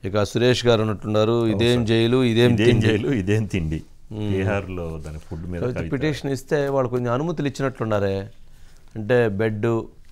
ఇక సురేష్ గారు అన్నట్టున్నారు ఇదేం జైలు ఇదేం ఇదేం జైలు ఇదేం తిండి బీహార్లో దాని ఫుడ్ మీద కవిత. పిటిషన్ ఇస్తే వాళ్ళు కొంచెం అనుమతులు ఇచ్చినట్లున్నారే అంటే బెడ్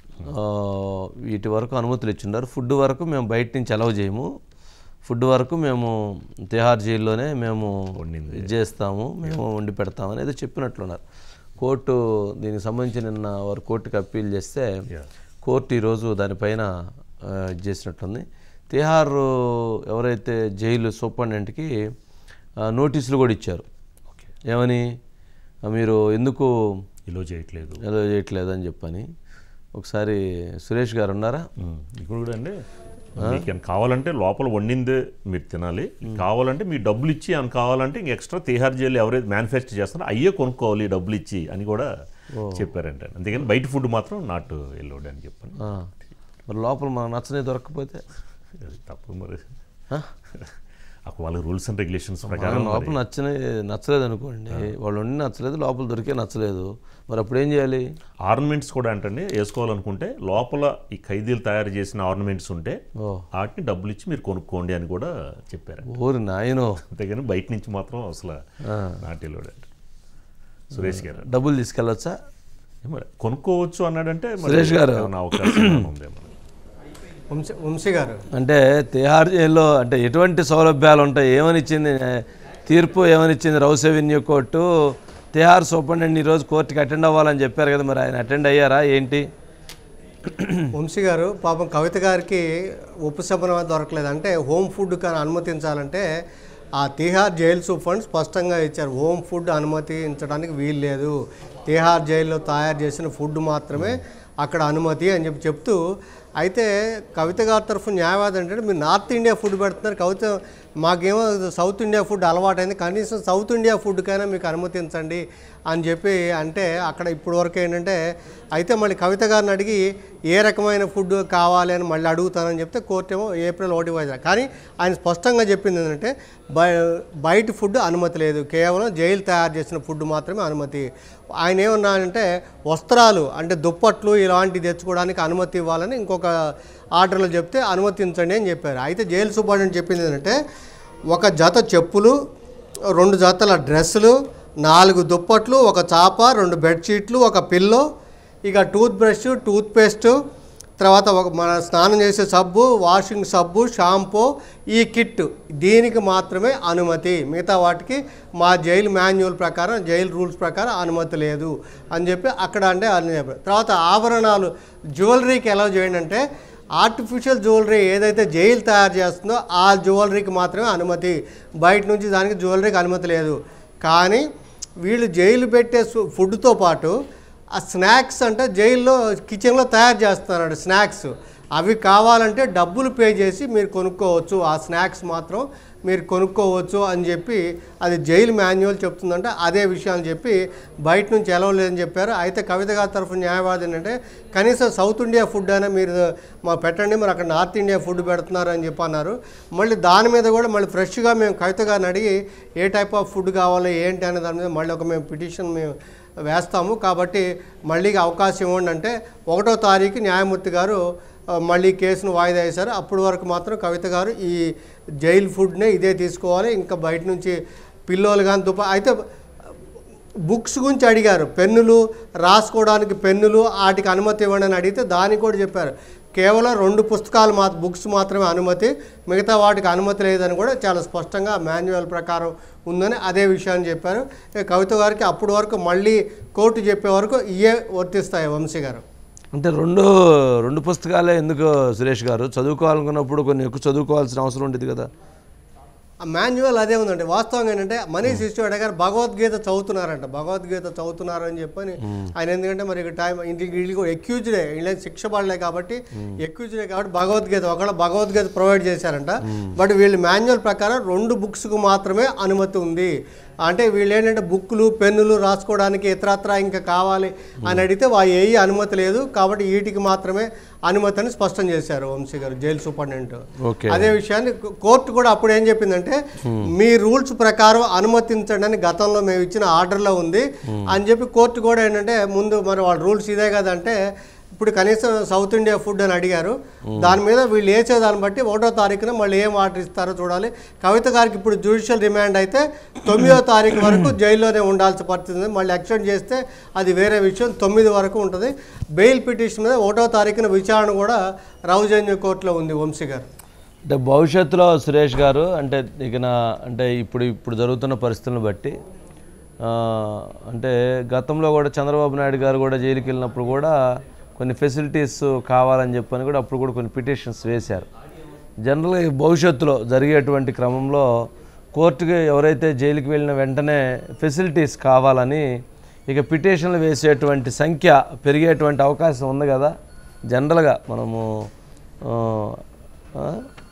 వీటి వరకు అనుమతులు ఇచ్చున్నారు ఫుడ్ వరకు మేము బయట నుంచి అలౌ చేయము ఫుడ్ వరకు మేము తిహార్ జైల్లోనే మేము ఇది చేస్తాము మేము వండి పెడతాము అనేది చెప్పినట్లున్నారు కోర్టు దీనికి సంబంధించి నిన్న వారు కోర్టుకి అప్పీల్ చేస్తే Yeah. కోర్టు ఈరోజు దానిపైన ఆ, ఇది చేసినట్లుంది తిహార్ ఎవరైతే జైలు సూపరింటెండెంట్కి ఆ, నోటీసులు కూడా ఇచ్చారు ఓకే ఏమని ఆ, మీరు ఎందుకు ఇలా చేయట్లేదు ఏదో చేయట్లేదు అని చెప్పని ఒకసారి సురేష్ గారు ఉన్నారా ఉమ్, ఇక్కడ కూడా అండి మీకు ఏమైనా కావాలంటే లోపల వండిందే మీరు తినాలి కావాలంటే మీ డబ్బులు ఇచ్చి అని కావాలంటే ఇంక ఎక్స్ట్రా తిహార్ జైలు ఎవరైతే మ్యానుఫ్యాక్చర్ చేస్తారో అయ్యే కొనుక్కోవాలి డబ్బులు ఇచ్చి అని కూడా చెప్పారంట అందుకని బయట ఫుడ్ మాత్రం నాట్ ఎల్లోడ్ అని చెప్పాను ఆ, మరి లోపల మనకు నచ్చనే దొరకకపోతే అది తప్పు మరి ఆ? అక్కడ వాళ్ళ రూల్స్ అండ్ రెగ్యులేషన్స్ ప్రకారం మనకు లోపల నచ్చనే నచ్చలేదు అనుకోండి వాళ్ళు వండి నచ్చలేదు లోపల దొరికే నచ్చలేదు మరి అప్పుడు ఏం చేయాలి ఆర్నమెంట్స్ కూడా అంటండి వేసుకోవాలనుకుంటే లోపల ఈ ఖైదీలు తయారు చేసిన ఆర్నమెంట్స్ ఉంటే ఓ వాటిని డబ్బులు ఇచ్చి మీరు కొనుక్కోండి అని కూడా చెప్పారు ఊరి నాయనో అంతేగాని బయట నుంచి మాత్రం అసలు నాట్ ఎల్లోడ్ అంట సురేష్ గారు డబ్బులు తీసుకెళ్ళొచ్చా మరి కొనుక్కోవచ్చు అన్నాడంటే మరి సురేష్ గారు. ఏమైనా అవకాశం ఏమైనా ఉందేమో వంశీ వంశీ గారు అంటే తిహార్ జైల్లో అంటే ఎటువంటి సౌలభ్యాలు ఉంటాయి ఏమని ఇచ్చింది తీర్పు ఏమని ఇచ్చింది Rouse revenue court Tihar superintendent ఈరోజు కోర్టుకి అటెండ్ అవ్వాలని చెప్పారు కదా మరి ఆయన అటెండ్ అయ్యారా ఏంటి వంశీ గారు పాపం కవిత గారికి ఉపశమనం దొరకలేదు అంటే హోమ్ ఫుడ్ కానీ అనుమతించాలంటే ఆ తిహార్ జైలు సూపర్ స్పష్టంగా ఇచ్చారు హోమ్ ఫుడ్ అనుమతించడానికి వీలు లేదు తిహార్ జైల్లో తయారు చేసిన ఫుడ్ మాత్రమే అక్కడ అనుమతి అని చెప్పి చెప్తూ అయితే కవిత గారి తరఫు న్యాయవాది అంటే మీరు నార్త్ ఇండియా ఫుడ్ పెడుతున్నారు కవిత మాకేమో సౌత్ ఇండియా ఫుడ్ అలవాటైంది కనీసం సౌత్ ఇండియా ఫుడ్కైనా మీకు అనుమతించండి అని చెప్పి అంటే అక్కడ ఇప్పుడు వరకు ఏంటంటే అయితే మళ్ళీ కవిత గారిని అడిగి ఏ రకమైన ఫుడ్ కావాలి అని మళ్ళీ అడుగుతానని చెప్తే కోర్టు ఏమో ఏప్రిల్ ఒకటి వాయిదా కానీ ఆయన స్పష్టంగా చెప్పింది ఏంటంటే బయ బయట ఫుడ్ అనుమతి లేదు కేవలం జైలు తయారు చేసిన ఫుడ్ మాత్రమే అనుమతి ఆయన ఏమన్నారంటే వస్త్రాలు అంటే దుప్పట్లు ఇలాంటివి తెచ్చుకోవడానికి అనుమతి ఇవ్వాలని ఇంకొక ఆర్డర్లో చెప్తే అనుమతించండి అని చెప్పారు అయితే జైలు సూపరింటెండెంట్ చెప్పింది ఏంటంటే ఒక జత చెప్పులు రెండు జతల డ్రెస్సులు నాలుగు దుప్పట్లు ఒక చాప రెండు బెడ్షీట్లు ఒక పిల్లో ఇక టూత్ బ్రష్ టూత్ పేస్ట్ తర్వాత ఒక మన స్నానం చేసే సబ్బు వాషింగ్ సబ్బు షాంపూ ఈ కిట్ దీనికి మాత్రమే అనుమతి మిగతా వాటికి మా జైలు మాన్యువల్ ప్రకారం జైలు రూల్స్ ప్రకారం అనుమతి లేదు అని చెప్పి అక్కడ అంటే అని చెప్పారు తర్వాత ఆభరణాలు జ్యువెలరీకి ఎలా చేయండి అంటే ఆర్టిఫిషియల్ జ్యువెలరీ ఏదైతే జైలు తయారు చేస్తుందో ఆ జ్యువెలరీకి మాత్రమే అనుమతి బయట నుంచి దానికి జ్యువెలరీకి అనుమతి లేదు కానీ వీళ్ళు జైలు పెట్టే సు- ఫుడ్తో పాటు ఆ స్నాక్స్ అంటే జైల్లో కిచెన్లో తయారు చేస్తున్నాడు స్నాక్స్ అవి కావాలంటే డబ్బులు పే చేసి మీరు కొనుక్కోవచ్చు ఆ స్నాక్స్ మాత్రం మీరు కొనుక్కోవచ్చు అని చెప్పి అది జైలు మాన్యువల్ చెప్తుందంటే అదే విషయాన్ని చెప్పి బయట నుంచి ఎలా లేదని చెప్పారు అయితే కవిత గారి తరఫు న్యాయవాది ఏంటంటే కనీసం సౌత్ ఇండియా ఫుడ్ అయినా మీరు మా పెట్టండి మరి అక్కడ నార్త్ ఇండియా ఫుడ్ పెడుతున్నారు అని చెప్పి అన్నారు మళ్ళీ దాని మీద కూడా మళ్ళీ ఫ్రెష్గా మేము కవిత గారిని అడిగి ఏ టైప్ ఆఫ్ ఫుడ్ కావాలి ఏంటి అనే దాని మీద మళ్ళీ ఒక మేము పిటిషన్ మేము వేస్తాము కాబట్టి మళ్ళీ అవకాశం ఇవ్వండి అంటే ఒకటో తారీఖు న్యాయమూర్తి గారు ఆ, మళ్ళీ కేసును వాయిదా వేశారు అప్పటి వరకు మాత్రం కవిత గారు ఈ జైలు ఫుడ్నే ఇదే తీసుకోవాలి ఇంకా బయట నుంచి పిల్లోలు కానీ దుప్ప అయితే బుక్స్ గురించి అడిగారు పెన్నులు రాసుకోవడానికి పెన్నులు వాటికి అనుమతి ఇవ్వండి అని అడిగితే దానికి కూడా చెప్పారు కేవలం రెండు పుస్తకాలు మా బుక్స్ మాత్రమే అనుమతి మిగతా వాటికి అనుమతి లేదని కూడా చాలా స్పష్టంగా మాన్యువల్ ప్రకారం ఉందని అదే విషయాన్ని చెప్పారు ఇక కవిత గారికి అప్పటి వరకు మళ్ళీ కోర్టు చెప్పే వరకు ఇవే వర్తిస్తాయి వంశీ గారు అంటే రెండు రెండు పుస్తకాలే ఎందుకు సురేష్ గారు చదువుకోవాలనుకున్నప్పుడు కొన్ని ఎక్కువ చదువుకోవాల్సిన అవసరం ఉంటుంది కదా ఆ మాన్యువల్ అదే ఉందండి వాస్తవంగా ఏంటంటే మనీష్ సిస్టోడ్ గారు భగవద్గీత చదువుతున్నారంట భగవద్గీత చదువుతున్నారు అని చెప్పని ఆయన ఎందుకంటే మరి ఇక టైం ఇంటికి వీళ్ళు కూడా ఎక్యూజ్డే వీళ్ళకి శిక్ష పడలే కాబట్టి ఎక్యూజ్డే కాబట్టి భగవద్గీత ఒకవేళ భగవద్గీత ప్రొవైడ్ చేశారంట బట్ వీళ్ళు మాన్యువల్ ప్రకారం రెండు బుక్స్కు మాత్రమే అనుమతి ఉంది అంటే వీళ్ళు ఏంటంటే బుక్కులు పెన్నులు రాసుకోవడానికి ఇతరత్ర ఇంకా కావాలి అని అడిగితే వా ఏ అనుమతి లేదు కాబట్టి వీటికి మాత్రమే అనుమతి అని స్పష్టం చేశారు వంశీ గారు జైలు సూపరింటెండెంట్ ఓకే అదే విషయాన్ని కోర్టు కూడా అప్పుడు ఏం చెప్పిందంటే మీ రూల్స్ ప్రకారం అనుమతించండి అని గతంలో మేము ఇచ్చిన ఆర్డర్లో ఉంది అని చెప్పి కోర్టు కూడా ఏంటంటే ముందు మరి వాళ్ళ రూల్స్ ఇదే కదంటే ఇప్పుడు ఇప్పుడు కనీసం సౌత్ ఇండియా ఫుడ్ అని అడిగారు దాని మీద వీళ్ళు వేసే దాన్ని బట్టి ఒకటో తారీఖున మళ్ళీ ఏం ఆర్డర్ ఇస్తారో చూడాలి కవిత గారికి ఇప్పుడు జ్యుడిషియల్ రిమాండ్ అయితే తొమ్మిదో తారీఖు వరకు జైల్లోనే ఉండాల్సిన పరిస్థితి ఉంది మళ్ళీ ఎక్స్టెండ్ చేస్తే అది వేరే విషయం తొమ్మిది వరకు ఉంటుంది బెయిల్ పిటిషన్ మీద ఒకటో తారీఖున విచారణ కూడా రౌజన్య కోర్టులో ఉంది వంశీ గారు అంటే భవిష్యత్తులో సురేష్ గారు అంటే ఇక నా అంటే ఇప్పుడు ఇప్పుడు జరుగుతున్న పరిస్థితులను బట్టి ఆ, అంటే గతంలో కూడా చంద్రబాబు నాయుడు గారు కూడా జైలుకి వెళ్ళినప్పుడు కూడా కొన్ని ఫెసిలిటీస్ కావాలని చెప్పని కూడా అప్పుడు కూడా కొన్ని పిటిషన్స్ వేశారు జనరల్గా ఈ భవిష్యత్తులో జరిగేటువంటి క్రమంలో కోర్టుకి ఎవరైతే జైలుకి వెళ్ళిన వెంటనే ఫెసిలిటీస్ కావాలని ఇక పిటిషన్లు వేసేటువంటి సంఖ్య పెరిగేటువంటి అవకాశం ఉంది కదా జనరల్గా మనము ఆ, ఆ,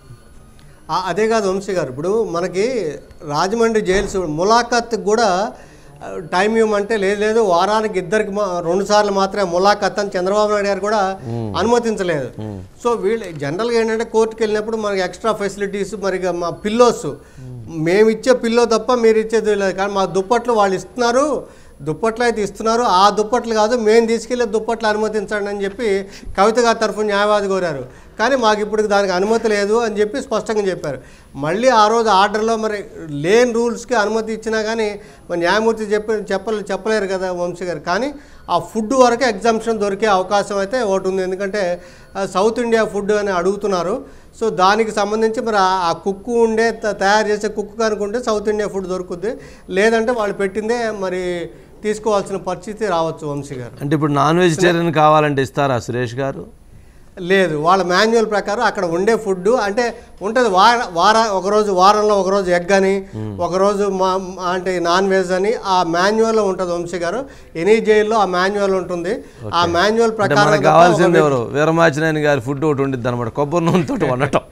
ఆ, అదే కాదు వంశీ గారు ఇప్పుడు మనకి రాజమండ్రి జైల్స్ ములాఖత్ కూడా ఆ, టైం ఇవ్వమంటే లేదు లేదు వారానికి ఇద్దరికి మా- రెండు సార్లు మాత్రమే ములాఖత్ అని చంద్రబాబు నాయుడు గారు కూడా అనుమతించలేదు సో వీళ్ళు జనరల్గా ఏంటంటే కోర్టుకి వెళ్ళినప్పుడు మనకి ఎక్స్ట్రా ఫెసిలిటీస్ మరి ఇక మా పిల్లోస్ మేము ఇచ్చే పిల్లో తప్ప మీరు ఇచ్చేది లేదు కానీ మా దుప్పట్లు వాళ్ళు ఇస్తున్నారు దుప్పట్లు అయితే ఇస్తున్నారు ఆ దుప్పట్లు కాదు మేము తీసుకెళ్ళే దుప్పట్లు అనుమతించండి అని చెప్పి కవిత గారి తరఫున న్యాయవాది కోరారు కానీ మాకు ఇప్పుడు దానికి అనుమతి లేదు అని చెప్పి స్పష్టంగా చెప్పారు మళ్ళీ ఆ రోజు ఆర్డర్లో మరి లేని రూల్స్కి అనుమతి ఇచ్చినా కానీ మరి న్యాయమూర్తి చెప్పి చెప్పలే చెప్పలేరు కదా వంశీ గారు కానీ ఆ ఫుడ్ వరకే ఎగ్జామ్షన్ దొరికే అవకాశం అయితే ఒకటి ఉంది ఎందుకంటే ఆ, సౌత్ ఇండియా ఫుడ్ అని అడుగుతున్నారు సో దానికి సంబంధించి మరి ఆ- ఆ కుక్కు ఉండే త- తయారు చేసే కుక్కు కనుకుంటే సౌత్ ఇండియా ఫుడ్ దొరుకుద్ది లేదంటే వాళ్ళు పెట్టిందే మరి తీసుకోవాల్సిన పరిస్థితి రావచ్చు వంశీ గారు అంటే ఇప్పుడు నాన్ వెజిటేరియన్ కావాలంటే ఇస్తారా సురేష్ గారు లేదు వాళ్ళ మాన్యువల్ ప్రకారం అక్కడ ఉండే ఫుడ్ అంటే ఉంటుంది వార వార ఒకరోజు వారంలో ఒకరోజు ఎగ్ అని ఒకరోజు మా మా- అంటే నాన్ వెజ్ అని ఆ మాన్యువల్లో ఉంటుంది వంశీ గారు ఎనీ జైల్లో ఆ మాన్యువల్ ఉంటుంది ఆ మాన్యువల్ అంటే ప్రకారం మనకు తప్ప కావాల్సింది ఒక- ఎవరు వీరమాచినేని గారి ఫుడ్ ఒకటి ఉండిద్ది అనమాట కొబ్బరి నూనెతో వండటం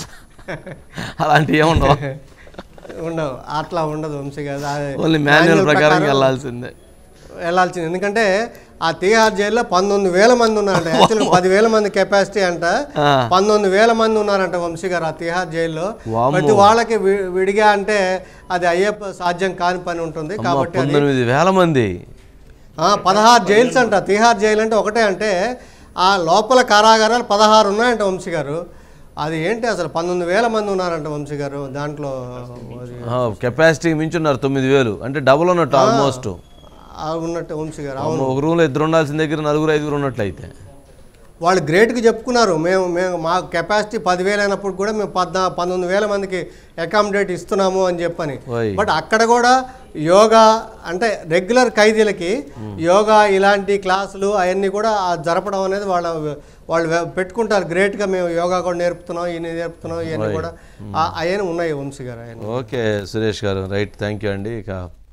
అలాంటివి ఏముండవు ఉండవు అట్లా ఉండదు వంశీ గారు అది ఓన్లీ మాన్యువల్ manual ప్రకారం వెళ్ళాల్సిందే వెళ్ళాల్సింది ఎందుకంటే ఆ తీహార్ జైల్లో పంతొమ్మిది వేల మంది ఉన్నారంట యాక్చువల్గా పదివేల మంది కెపాసిటీ అంట ఆ. పంతొమ్మిది వేల మంది ఉన్నారంట వంశీ గారు ఆ తీహార్ జైల్లో వామ్మో. ప్రతి వాళ్ళకి వి- విడిగా అంటే అది అయ్యే ప- సాధ్యం కాని పని ఉంటుంది అమ్మ, కాబట్టి అది పంతొమ్మిది వేల మంది ఆ, పదహారు జైల్స్ అంట తీహార్ జైలు అంటే ఒకటే అంటే ఆ లోపల కారాగారాలు పదహారు ఉన్నాయంట వంశీ గారు అది ఏంటి అసలు పంతొమ్మిది వేల మంది ఉన్నారంట వంశీ గారు దాంట్లో అది కెపాసిటీకి మించి ఉన్నారు తొమ్మిది వేలు అంటే డబుల్ ఉన్నట్టు ఆల్మోస్ట్ ఆ ఉన్నట్టు వంశీ గారు అవును ఒక రూమ్లో ఇద్దరు ఉండాల్సిన దగ్గర నలుగురు ఐదుగురు ఉన్నట్లయితే వాళ్ళు గ్రేట్గా చెప్పుకున్నారు మేము మేము మా కెపాసిటీ పదివేలు అయినప్పుడు కూడా మేము పద్నా పంతొమ్మిది వేల మందికి అకామిడేట్ ఇస్తున్నాము అని చెప్పని ఓయ్. బట్ అక్కడ కూడా యోగా అంటే రెగ్యులర్ ఖైదీలకి యోగా ఇలాంటి క్లాసులు అవన్నీ కూడా ఆ జరపడం అనేది వాళ్ళ వాళ్ళు వె- పెట్టుకుంటారు గ్రేట్గా మేము యోగా కూడా నేర్పుతున్నాం ఇవన్నీ నేర్పుతున్నాం ఇవన్నీ కూడా అవన్నీ ఉన్నాయి వంశీ గారు ఆయన ఓకే సురేష్ గారు రైట్ థ్యాంక్ యూ అండి ఇక